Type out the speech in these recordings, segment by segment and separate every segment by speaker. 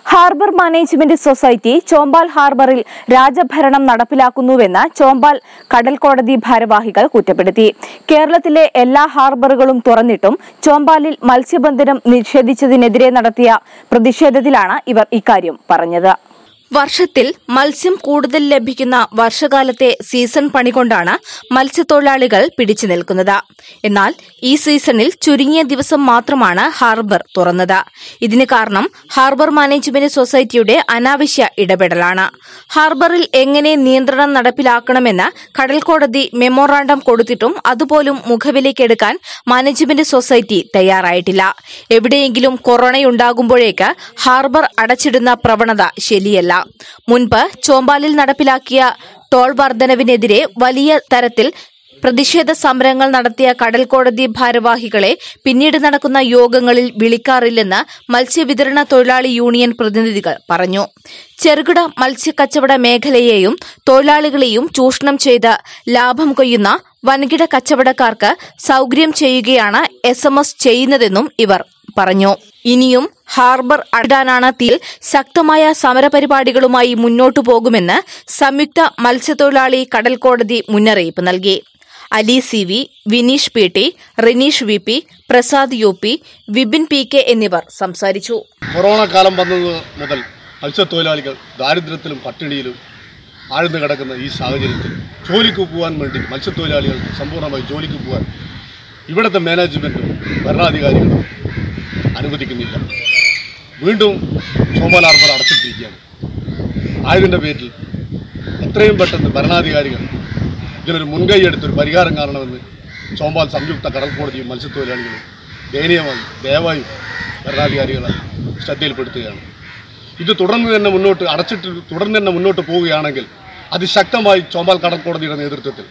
Speaker 1: harbour management society Chombal ഹാർബറിൽ രാജഭരണം നടപ്പിലാക്കുന്നുവെന്ന് ചോമ്പാൽ കടൽ കോടതി ഭാരവാഹികൾ കുറ്റപ്പെടുത്തി കേരളത്തിലെ എല്ലാ ഹാർബറുകളും തുറന്നിട്ടും ചോമ്പാലിൽ മത്സ്യബന്ധനം നിഷേധിച്ചതിനെതിരെ നടത്തിയ പ്രതിഷേധത്തിലാണ് ഇവർ ഇക്കാര്യം പറഞ്ഞത് വർഷത്തിൽ മത്സ്യം കൂടുതൽ ലഭിക്കുന്ന വർഷകാലത്തെ സീസൺ പണി കൊണ്ടാണ് മത്സ്യത്തൊഴിലാളികൾ പിടിച്ചു നിൽക്കുന്നത് എന്നാൽ ഈ സീസണിൽ ചുരുങ്ങിയ ദിവസം മാത്രമാണ് ഹാർബർ തുറന്നത് ഇതിന് കാരണം ഹാർബർ മാനേജ്മെന്റ് സൊസൈറ്റിയുടെ അനാവശ്യ ഇടപെടലാണ് ഹാർബറിൽ എങ്ങനെ നിയന്ത്രണം നടപ്പിലാക്കണമെന്ന് കടൽ കോടതി മെമ്മോറാണ്ടം കൊടുത്തിട്ടും അതുപോലും മുഖവിലേക്കെടുക്കാൻ മാനേജ്മെന്റ് സൊസൈറ്റി തയ്യാറായിട്ടില്ല എവിടെയെങ്കിലും കൊറോണയുണ്ടാകുമ്പോഴേക്ക് ഹാർബർ അടച്ചിടുന്ന പ്രവണത ശരിയല്ല മുൻപ് ചോമ്പാലിൽ നടപ്പിലാക്കിയ ടോൾ വർധനവിനെതിരെ വലിയ തരത്തിൽ പ്രതിഷേധ സമരങ്ങൾ നടത്തിയ കടൽ കോടതി ഭാരവാഹികളെ പിന്നീട് നടക്കുന്ന യോഗങ്ങളിൽ വിളിക്കാറില്ലെന്ന് മത്സ്യവിതരണ തൊഴിലാളി യൂണിയൻ പ്രതിനിധികൾ പറഞ്ഞു ചെറുകിട മത്സ്യക്കച്ചവട മേഖലയെയും തൊഴിലാളികളെയും ചൂഷണം ചെയ്ത് ലാഭം കൊയ്യുന്ന വൻകിട കച്ചവടക്കാർക്ക് സൌകര്യം ചെയ്യുകയാണ് എസ് എം എസ് ചെയ്യുന്നതെന്നും ഇവർ പറഞ്ഞു ഇനിയും ഹാർബർ അടാനാണ് തീൽ ശക്തമായ സമരപരിപാടികളുമായി മുന്നോട്ടു പോകുമെന്ന് സംയുക്ത മത്സ്യത്തൊഴിലാളി കടൽ കോടതി മുന്നറിയിപ്പ് നൽകി Ali C V Vineesh P T Rineesh V P Prasad U P Vipin P K എന്നിവർ സംസാരിച്ചു
Speaker 2: കൊറോണ കാലം വന്നത് മുതൽ മത്സ്യത്തൊഴിലാളികൾ ദാരിദ്ര്യത്തിലും പട്ടിണിയിലും ആഴ്ന്നു കിടക്കുന്ന ഈ സാഹചര്യത്തിൽ ജോലിക്ക് പോകാൻ വേണ്ടി മത്സ്യത്തൊഴിലാളികൾ സമ്പൂർണ്ണമായി ജോലിക്ക് പോകാൻ ഇവിടുത്തെ മാനേജ്മെൻറ്റും ഭരണാധികാരികളും അനുവദിക്കുന്നില്ല വീണ്ടും ചോമ്പാൽ ഹാർബർ അടച്ചിട്ടിരിക്കുകയാണ് ആയതിൻ്റെ പേരിൽ എത്രയും പെട്ടെന്ന് ഭരണാധികാരികൾ ഇതിനൊരു മുൻകൈ എടുത്തൊരു പരിഹാരം കാണണമെന്ന് ചോമ്പാൽ സംയുക്ത കടൽ കോടതിയും മത്സ്യത്തൊഴിലാളികളും ദയനീയമായി ദയവായും ഭരണാധികാരികളെ ശ്രദ്ധയിൽപ്പെടുത്തുകയാണ് ഇത് തുടർന്ന് തന്നെ മുന്നോട്ട് അടച്ചിട്ട് തുടർന്ന് തന്നെ മുന്നോട്ട് പോവുകയാണെങ്കിൽ അതിശക്തമായി ചോമ്പാൽ കടൽ കോടതിയുടെ നേതൃത്വത്തിൽ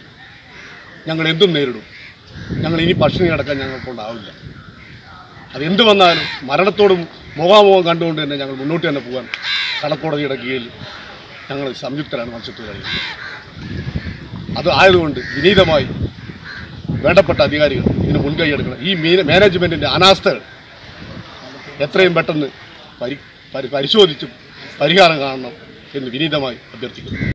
Speaker 2: ഞങ്ങൾ എന്തും നേരിടും ഞങ്ങൾ ഇനി പട്ടിണി കിടക്കാൻ ഞങ്ങൾക്കൊണ്ടാവില്ല അതെന്ത് വന്നാലും മരണത്തോടും മുഖാമുഖം കണ്ടുകൊണ്ട് തന്നെ ഞങ്ങൾ മുന്നോട്ട് തന്നെ പോകാൻ കടക്കോടതിയുടെ കീഴിൽ ഞങ്ങൾ സംയുക്തരാണ് മത്സ്യത്തൊഴിലാളികൾ അത് ആയതുകൊണ്ട് വിനീതമായി വേണ്ടപ്പെട്ട അധികാരികൾ ഇതിന് മുൻകൈ എടുക്കണം ഈ മീന മാനേജ്മെൻറ്റിൻ്റെ അനാസ്ഥകൾ എത്രയും പെട്ടെന്ന് പരി പരി- പരിശോധിച്ച് പരിഹാരം കാണണം എന്ന് വിനീതമായി അഭ്യർത്ഥിക്കുന്നു